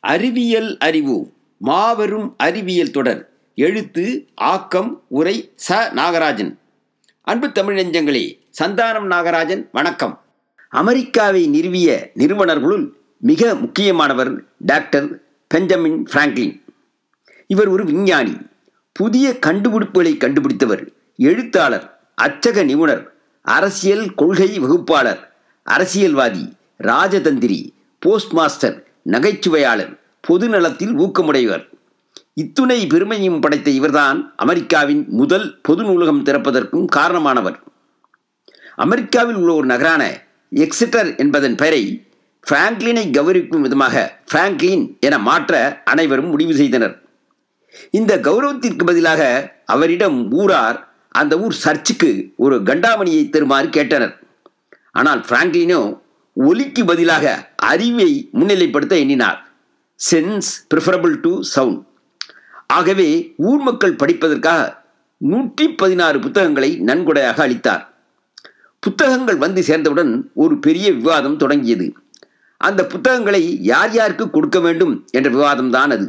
அறிவியல் அறிவு மாபெரும் அறிவியல் தொடர் எழுத்து ஆக்கம் உரை ச நாகராஜன் அன்பு தமிழ் நெஞ்சங்களே சந்தானம் நாகராஜன் வணக்கம் அமெரிக்காவை நிறுவிய நிறுவனர்களுள் மிக முக்கியமானவர் டாக்டர் பெஞ்சமின் பிராங்க்லின் இவர் ஒரு விஞ்ஞானி புதிய கண்டுபிடிப்புகளை கண்டுபிடித்தவர் எழுத்தாளர் அச்சக நிபுணர் அரசியல் கொள்கை வகுப்பாளர் அரசியல்வாதி ராஜதந்திரி போஸ்ட் மாஸ்டர் நகைச்சுவையாளர் பொது நலத்தில் ஊக்கமுடையவர் இத்துணை பெருமையும் படைத்த இவர்தான் அமெரிக்காவின் முதல் பொது நூலகம் திறப்பதற்கும் காரணமானவர் அமெரிக்காவில் உள்ள ஒரு நகரான எக்ஸெட்டர் என்பதன் பெயரை பிராங்க்லினை கௌரவிக்கும் விதமாக பிராங்க்லின் என மாற்ற அனைவரும் முடிவு செய்தனர் இந்த கௌரவத்திற்கு பதிலாக அவரிடம் ஊரார் அந்த ஊர் சர்ச்சுக்கு ஒரு கண்டாமணியை தருமாறு கேட்டனர் ஆனால் பிராங்க்லினோ ஒலிக்கு பதிலாக அறிவை முன்னிலைப்படுத்த எண்ணினார் சென்ஸ் ப்ரிஃபரபிள் டு சவுண்ட் ஆகவே ஊர் மக்கள் படிப்பதற்காக நூற்றி பதினாறு புத்தகங்களை நன்கொடையாக அளித்தார் புத்தகங்கள் வந்து சேர்ந்தவுடன் ஒரு பெரிய விவாதம் தொடங்கியது அந்த புத்தகங்களை யார் யாருக்கு கொடுக்க வேண்டும் என்ற விவாதம்தான் அது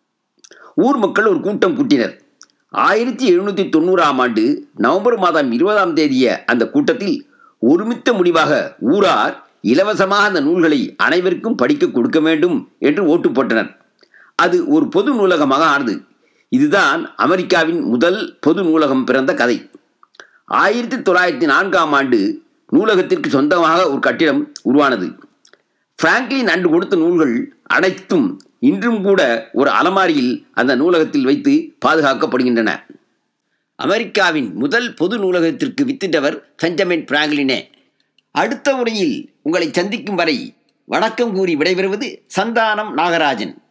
ஊர் மக்கள் ஒரு கூட்டம் கூட்டினர் ஆயிரத்தி எழுநூற்றி தொண்ணூறாம் ஆண்டு நவம்பர் மாதம் இருபதாம் தேதிய அந்த கூட்டத்தில் ஒருமித்த முடிவாக ஊரார் இலவசமாக அந்த நூல்களை அனைவருக்கும் படிக்க கொடுக்க வேண்டும் என்று ஓட்டு போட்டனர் அது ஒரு பொது நூலகமாக ஆனது இதுதான் அமெரிக்காவின் முதல் பொது நூலகம் பிறந்த கதை ஆயிரத்தி தொள்ளாயிரத்தி நான்காம் ஆண்டு நூலகத்திற்கு சொந்தமாக ஒரு கட்டிடம் உருவானது பிராங்க்லின் அன்று கொடுத்த நூல்கள் அனைத்தும் இன்றும் கூட ஒரு அலமாரியில் அந்த நூலகத்தில் வைத்து பாதுகாக்கப்படுகின்றன அமெரிக்காவின் முதல் பொது நூலகத்திற்கு வித்திட்டவர் பெஞ்சமின் பிராங்க்லினே அடுத்த உரையில் உங்களை சந்திக்கும் வரை வணக்கம் கூறி விடைபெறுவது சந்தானம் நாகராஜன்